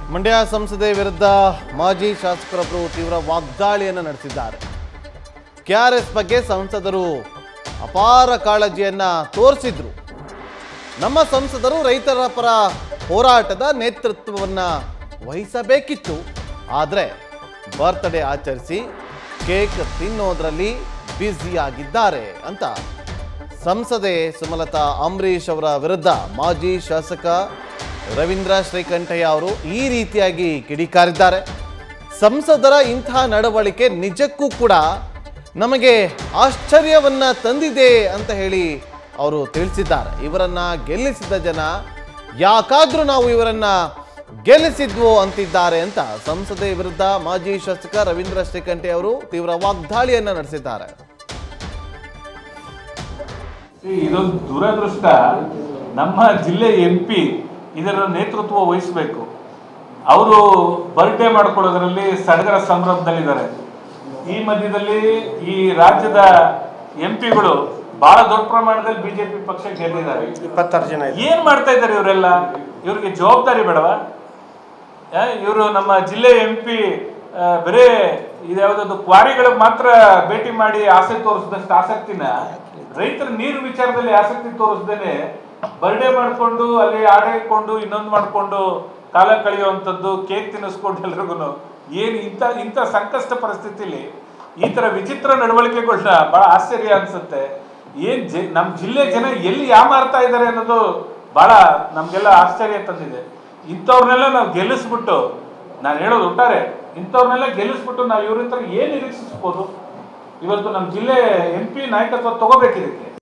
ಮಂಡ್ಯ ಸಂಸದೆ ವಿರುದ್ಧ ಮಾಜಿ ಶಾಸಕರೊಬ್ಬರು ತೀವ್ರ ವಾಗ್ದಾಳಿಯನ್ನು ನಡೆಸಿದ್ದಾರೆ ಕೆಆರ್ಎಸ್ ಬಗ್ಗೆ ಸಂಸದರು ಅಪಾರ ಕಾಳಜಿಯನ್ನ ತೋರಿಸಿದ್ರು ನಮ್ಮ ಸಂಸದರು ರೈತರ ಪರ ಹೋರಾಟದ ನೇತೃತ್ವವನ್ನ ವಹಿಸಬೇಕಿತ್ತು ಆದರೆ ಬರ್ತ್ಡೇ ಆಚರಿಸಿ ಕೇಕ್ ತಿನ್ನೋದ್ರಲ್ಲಿ ಬ್ಯುಸಿಯಾಗಿದ್ದಾರೆ ಅಂತ ಸಂಸದೆ ಸುಮಲತಾ ಅಂಬರೀಷ್ ಅವರ ವಿರುದ್ಧ ಮಾಜಿ ಶಾಸಕ ರವೀಂದ್ರ ಶ್ರೀಕಂಠಯ್ಯ ಅವರು ಈ ರೀತಿಯಾಗಿ ಕಿಡಿಕಾರಿದ್ದಾರೆ ಸಂಸದರ ಇಂಥ ನಡವಳಿಕೆ ನಿಜಕ್ಕೂ ಕೂಡ ನಮಗೆ ಆಶ್ಚರ್ಯವನ್ನ ತಂದಿದೆ ಅಂತ ಹೇಳಿ ಅವರು ತಿಳಿಸಿದ್ದಾರೆ ಇವರನ್ನ ಗೆಲ್ಲಿಸಿದ ಜನ ಯಾಕಾದ್ರೂ ನಾವು ಇವರನ್ನ ಗೆಲ್ಲಿಸಿದ್ವು ಅಂತಿದ್ದಾರೆ ಅಂತ ಸಂಸದೆ ವಿರುದ್ಧ ಮಾಜಿ ಶಾಸಕ ರವೀಂದ್ರ ಶ್ರೀಕಂಠೆ ಅವರು ತೀವ್ರ ವಾಗ್ದಾಳಿಯನ್ನ ನಡೆಸಿದ್ದಾರೆ ಇದೊಂದು ದುರದೃಷ್ಟ ನಮ್ಮ ಜಿಲ್ಲೆ ಎಂ ಪಿ ಇದರ ನೇತೃತ್ವ ವಹಿಸಬೇಕು ಅವರು ಬರ್ಡೇ ಮಾಡ್ಕೊಳ್ಳೋದ್ರಲ್ಲಿ ಸಡಗರ ಸಂಭ್ರಮದಲ್ಲಿದ್ದಾರೆ ಈ ಮಧ್ಯದಲ್ಲಿ ಈ ರಾಜ್ಯದ ಎಂ ಪಿಗಳು ಬಹಳ ದೊಡ್ಡ ಪ್ರಮಾಣದಲ್ಲಿ ಬಿಜೆಪಿ ಪಕ್ಷ ಗೆದ್ದಿದ್ದಾರೆ ಇಪ್ಪತ್ತಾರು ಜನ ಇದೆ ಏನ್ ಮಾಡ್ತಾ ಇದ್ದಾರೆ ಇವರೆಲ್ಲ ಇವ್ರಿಗೆ ಜವಾಬ್ದಾರಿ ಬೇಡವಾ ಇವರು ನಮ್ಮ ಜಿಲ್ಲೆ ಎಂ ಪಿ ಬರೇ ಇದ್ಯಾವುದೊಂದು ಕ್ವಾರಿಗಳಿಗೆ ಮಾತ್ರ ಭೇಟಿ ಮಾಡಿ ಆಸಕ್ತಿ ತೋರಿಸಿದಷ್ಟು ಆಸಕ್ತಿನ ರೈತರ ನೀರು ವಿಚಾರದಲ್ಲಿ ಆಸಕ್ತಿ ತೋರಿಸ್ದೇನೆ ಬರ್ಡೇ ಮಾಡ್ಕೊಂಡು ಅಲ್ಲಿ ಆಡಾಡ್ಕೊಂಡು ಇನ್ನೊಂದು ಮಾಡ್ಕೊಂಡು ಕಾಲ ಕಳೆಯುವಂಥದ್ದು ಕೇಕ್ ತಿನ್ನಿಸ್ಕೊಂಡು ಎಲ್ರಿಗೂ ಏನು ಇಂಥ ಇಂಥ ಸಂಕಷ್ಟ ಪರಿಸ್ಥಿತಿಲಿ ಈ ತರ ವಿಚಿತ್ರ ನಡವಳಿಕೆಗಳನ್ನ ಬಹಳ ಆಶ್ಚರ್ಯ ಅನ್ಸುತ್ತೆ ಏನ್ ಜ ನಮ್ಮ ಜಿಲ್ಲೆ ಜನ ಎಲ್ಲಿ ಯಾಮಾರ್ತಾ ಇದ್ದಾರೆ ಅನ್ನೋದು ಬಹಳ ನಮ್ಗೆಲ್ಲ ಆಶ್ಚರ್ಯ ತಂದಿದೆ ಇಂಥವ್ರನ್ನೆಲ್ಲ ನಾವು ಗೆಲ್ಲಿಸ್ಬಿಟ್ಟು ನಾನು ಹೇಳೋದು ಒಟ್ಟಾರೆ ಇಂಥವ್ರನ್ನೆಲ್ಲ ಗೆಲ್ಲಿಸ್ಬಿಟ್ಟು ನಾವು ಇವ್ರ ಹತ್ರ ಏನ್ ನಿರೀಕ್ಷಿಸ್ಬೋದು ಇವತ್ತು ನಮ್ಮ ಜಿಲ್ಲೆ ಎಂ ಪಿ ನಾಯಕತ್ವ ತಗೋಬೇಕಿದಕ್ಕೆ